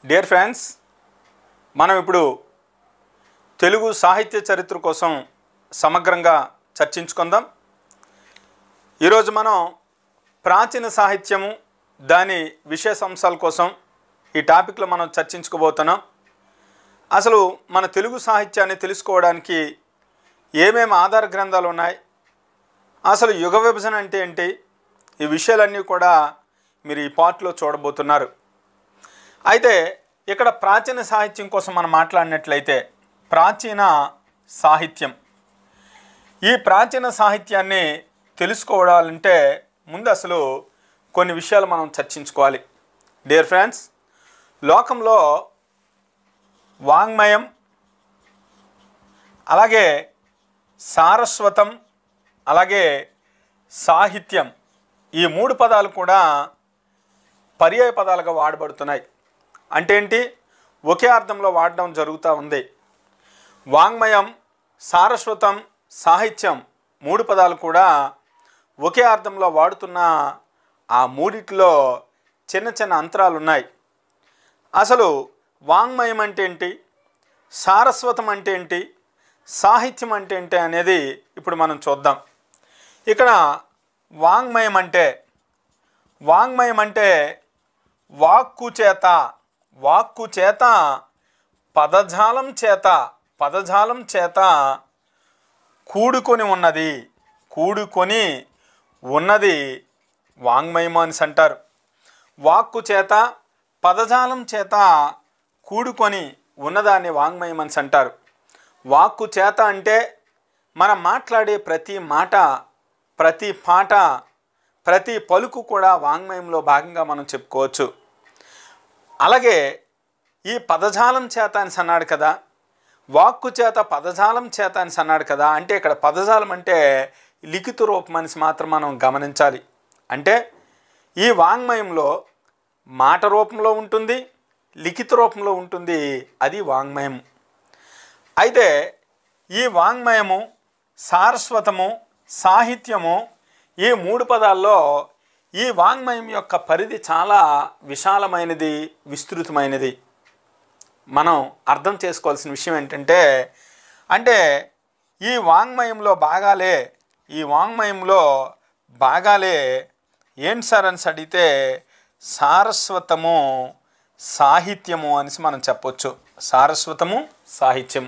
dear friends మనం ఇప్పుడు తెలుగు సాహిత్య చరిత్ర కోసం సమగ్రంగా చర్చించుకుందాం ఈరోజు మనం ప్రాచీన సాహిత్యము దాని విశేష అంశాల కోసం ఈ టాపిక్లో మనం చర్చించుకోబోతున్నాం అసలు మన తెలుగు సాహిత్యాన్ని తెలుసుకోవడానికి ఏమేమి ఆధార గ్రంథాలు ఉన్నాయి అసలు యుగ విభజన అంటే ఏంటి ఈ విషయాలన్నీ కూడా మీరు ఈ పార్ట్లో చూడబోతున్నారు అయితే ఇక్కడ ప్రాచీన సాహిత్యం కోసం మనం మాట్లాడినట్లయితే ప్రాచీన సాహిత్యం ఈ ప్రాచీన సాహిత్యాన్ని తెలుసుకోవాలంటే ముందు అసలు కొన్ని విషయాలు మనం చర్చించుకోవాలి డియర్ ఫ్రెండ్స్ లోకంలో వాంగ్మయం అలాగే సారస్వతం అలాగే సాహిత్యం ఈ మూడు పదాలు కూడా పర్యాయ పదాలుగా వాడబడుతున్నాయి అంటే ఏంటి ఒకే అర్థంలో వాడడం జరుగుతూ ఉంది వాంగ్మయం సారస్వతం సాహిత్యం మూడు పదాలు కూడా ఒకే అర్థంలో వాడుతున్న ఆ మూడిట్లో చిన్న చిన్న అంతరాలు ఉన్నాయి అసలు వాంగ్మయం అంటే ఏంటి సారస్వతం అంటే ఏంటి సాహిత్యం అంటే ఏంటి అనేది ఇప్పుడు మనం చూద్దాం ఇక్కడ వాంగ్మయం అంటే వాంగ్మయం అంటే వాక్కు చేత వాక్కు చేత పదజాలం చేత పదజాలం చేత కూడుకొని ఉన్నది కూడుకొని ఉన్నది వాంగ్మయం అని అంటారు వాక్కు చేత పదజాలం చేత కూడుకొని ఉన్నదాన్ని వాంగ్మయం అని అంటారు వాక్కు చేత అంటే మనం మాట్లాడే ప్రతి మాట ప్రతి పాట ప్రతి పలుకు కూడా వాంగ్మయంలో భాగంగా మనం చెప్పుకోవచ్చు అలాగే ఈ పదజాలం చేత అని అన్నాడు కదా వాక్కు చేత పదజాలం చేత అని అన్నాడు కదా అంటే ఇక్కడ పదజాలం అంటే లిఖిత రూపం అనేసి మాత్రం మనం గమనించాలి అంటే ఈ వాంగ్మయంలో మాట రూపంలో ఉంటుంది లిఖిత రూపంలో ఉంటుంది అది వాంగ్మయం అయితే ఈ వాంగ్మయము సారస్వతము సాహిత్యము ఈ మూడు పదాల్లో ఈ వాంగ్మయం యొక్క పరిధి చాలా విశాలమైనది విస్తృతమైనది మనం అర్థం చేసుకోవాల్సిన విషయం ఏంటంటే అంటే ఈ వాంగ్మయంలో భాగాలే ఈ వాంగ్మయంలో భాగాలే ఏంటి సార్ అని అడిగితే సారస్వతము సాహిత్యము అనేసి మనం చెప్పొచ్చు సారస్వతము సాహిత్యము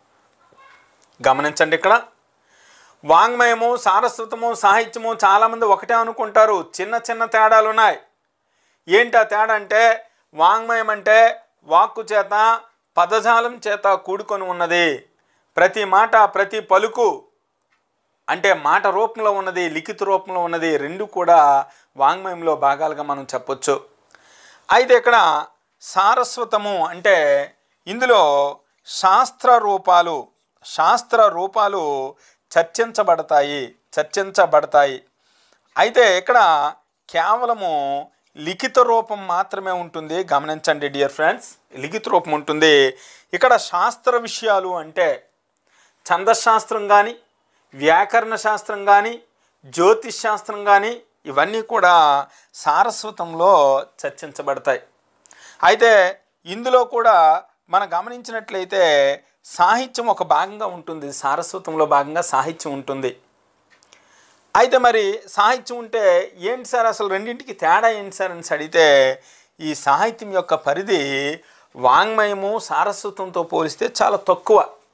గమనించండి ఇక్కడ వాంగ్మయము సారస్వతము సాహిత్యము చాలామంది ఒకటే అనుకుంటారు చిన్న చిన్న తేడాలు ఉన్నాయి ఏంటి ఆ తేడా అంటే వాంగ్మయం అంటే వాక్కు చేత పదజాలం చేత కూడుకొని ఉన్నది ప్రతి మాట ప్రతి పలుకు అంటే మాట రూపంలో ఉన్నది లిఖిత రూపంలో ఉన్నది రెండు కూడా వాంగ్మయంలో భాగాలుగా మనం చెప్పొచ్చు అయితే ఇక్కడ సారస్వతము అంటే ఇందులో శాస్త్ర రూపాలు శాస్త్ర రూపాలు చర్చించబడతాయి చర్చించబడతాయి అయితే ఇక్కడ కేవలము లిఖిత రూపం మాత్రమే ఉంటుంది గమనించండి డియర్ ఫ్రెండ్స్ లిఖిత రూపం ఉంటుంది ఇక్కడ శాస్త్ర విషయాలు అంటే ఛందశాస్త్రం కానీ వ్యాకరణ శాస్త్రం కానీ జ్యోతిష్ శాస్త్రం కానీ ఇవన్నీ కూడా సారస్వతంలో చర్చించబడతాయి అయితే ఇందులో కూడా మనం గమనించినట్లయితే సాహిత్యం ఒక భాగంగా ఉంటుంది సారస్వతంలో భాగంగా సాహిత్యం ఉంటుంది అయితే మరి సాహిత్యం ఉంటే ఏంటి సార్ అసలు రెండింటికి తేడా ఏంటి సార్ అని అడిగితే ఈ సాహిత్యం యొక్క పరిధి వాంగ్మయము సారస్వతంతో పోలిస్తే చాలా తక్కువ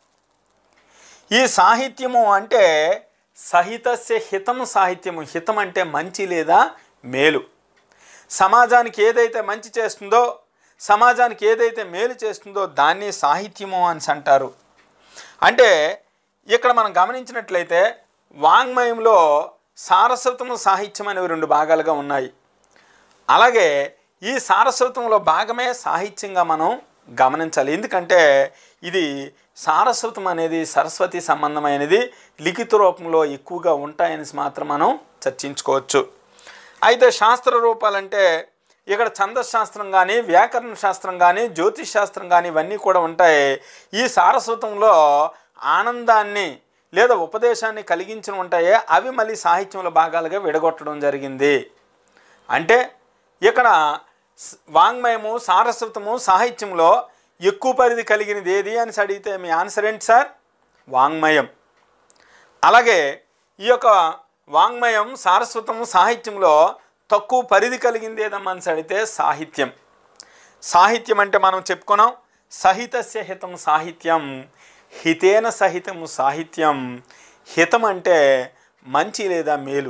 ఈ సాహిత్యము అంటే సహితస్య హితం సాహిత్యము హితం అంటే మంచి లేదా మేలు సమాజానికి ఏదైతే మంచి చేస్తుందో సమాజానికి ఏదైతే మేలు చేస్తుందో దాన్ని సాహిత్యము అని అంటారు అంటే ఇక్కడ మనం గమనించినట్లయితే వాంగ్మయంలో సారస్వతము సాహిత్యం అనేవి రెండు భాగాలుగా ఉన్నాయి అలాగే ఈ సారస్వతంలో భాగమే సాహిత్యంగా మనం గమనించాలి ఎందుకంటే ఇది సారస్వతం అనేది సరస్వతి సంబంధమైనది లిఖిత రూపంలో ఎక్కువగా ఉంటాయని మాత్రం మనం చర్చించుకోవచ్చు అయితే శాస్త్ర రూపాలంటే ఇక్కడ ఛందశాస్త్రం కానీ వ్యాకరణ శాస్త్రం కానీ జ్యోతిష్ శాస్త్రం కానీ ఇవన్నీ కూడా ఉంటాయి ఈ సారస్వతంలో ఆనందాన్ని లేదా ఉపదేశాన్ని కలిగించిన ఉంటాయే అవి మళ్ళీ సాహిత్యంలో భాగాలుగా విడగొట్టడం జరిగింది అంటే ఇక్కడ స- వాంగ్మయము సారస్వతము సాహిత్యంలో ఎక్కువ పరిధి కలిగినది ఏది అని అడిగితే మీ ఆన్సర్ ఏంటి సార్ వాంగ్మయం అలాగే ఈ యొక్క వాంగ్మయం సారస్వతము సాహిత్యంలో తక్కువ పరిధి కలిగింది ఏదమ్మా అని అడిగితే సాహిత్యం సాహిత్యం అంటే మనం చెప్పుకున్నాం సహితస్య హితం సాహిత్యం హితేన సహితము సాహిత్యం హితం అంటే మంచి లేదా మేలు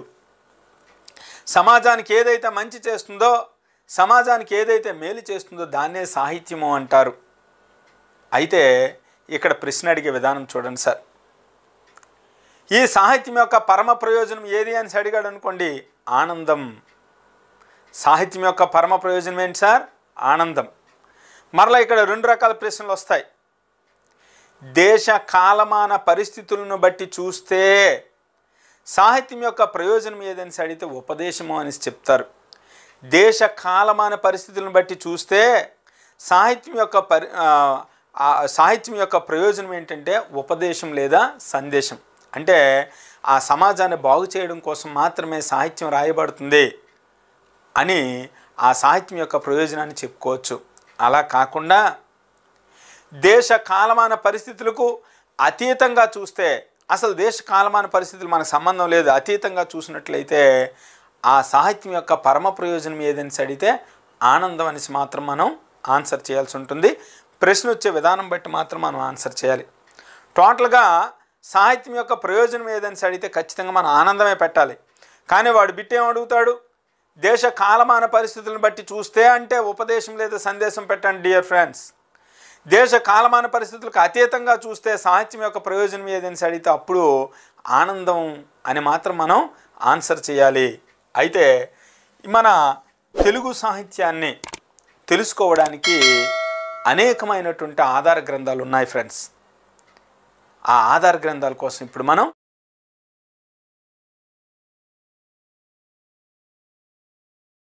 సమాజానికి ఏదైతే మంచి చేస్తుందో సమాజానికి ఏదైతే మేలు చేస్తుందో దాన్నే సాహిత్యము అంటారు అయితే ఇక్కడ ప్రశ్న అడిగే విధానం చూడండి సార్ ఈ సాహిత్యం యొక్క పరమ ప్రయోజనం ఏది అని అడిగాడు అనుకోండి ఆనందం సాహిత్యం యొక్క పరమ ప్రయోజనం ఏంటి సార్ ఆనందం మరలా ఇక్కడ రెండు రకాల ప్రశ్నలు వస్తాయి దేశ కాలమాన పరిస్థితులను బట్టి చూస్తే సాహిత్యం యొక్క ప్రయోజనం ఏదని అడిగితే ఉపదేశము అని చెప్తారు దేశ కాలమాన పరిస్థితులను బట్టి చూస్తే సాహిత్యం యొక్క పరి ఆ, ఆ సాహిత్యం యొక్క ప్రయోజనం ఏంటంటే ఉపదేశం లేదా సందేశం అంటే ఆ సమాజాన్ని బాగు చేయడం కోసం మాత్రమే సాహిత్యం రాయబడుతుంది అని ఆ సాహిత్యం యొక్క ప్రయోజనాన్ని చెప్పుకోవచ్చు అలా కాకుండా దేశ కాలమాన పరిస్థితులకు అతీతంగా చూస్తే అసలు దేశ కాలమాన పరిస్థితులు మనకు సంబంధం లేదు అతీతంగా చూసినట్లయితే ఆ సాహిత్యం యొక్క పరమ ప్రయోజనం ఏదని అడిగితే ఆనందం అనేసి మాత్రం మనం ఆన్సర్ చేయాల్సి ఉంటుంది ప్రశ్న వచ్చే విధానం బట్టి మాత్రం మనం ఆన్సర్ చేయాలి టోటల్గా సాహిత్యం యొక్క ప్రయోజనం ఏదని అడిగితే ఖచ్చితంగా మనం ఆనందమే పెట్టాలి కానీ వాడు బిట్ ఏం అడుగుతాడు దేశ కాలమాన పరిస్థితులను బట్టి చూస్తే అంటే ఉపదేశం లేదా సందేశం పెట్టండి డియర్ ఫ్రెండ్స్ దేశ కాలమాన పరిస్థితులకు అతీతంగా చూస్తే సాహిత్యం యొక్క ప్రయోజనం ఏదని అడిగితే అప్పుడు ఆనందం అని మాత్రం మనం ఆన్సర్ చేయాలి అయితే మన తెలుగు సాహిత్యాన్ని తెలుసుకోవడానికి అనేకమైనటువంటి ఆధార గ్రంథాలు ఉన్నాయి ఫ్రెండ్స్ ఆ ఆధార గ్రంథాల కోసం ఇప్పుడు మనం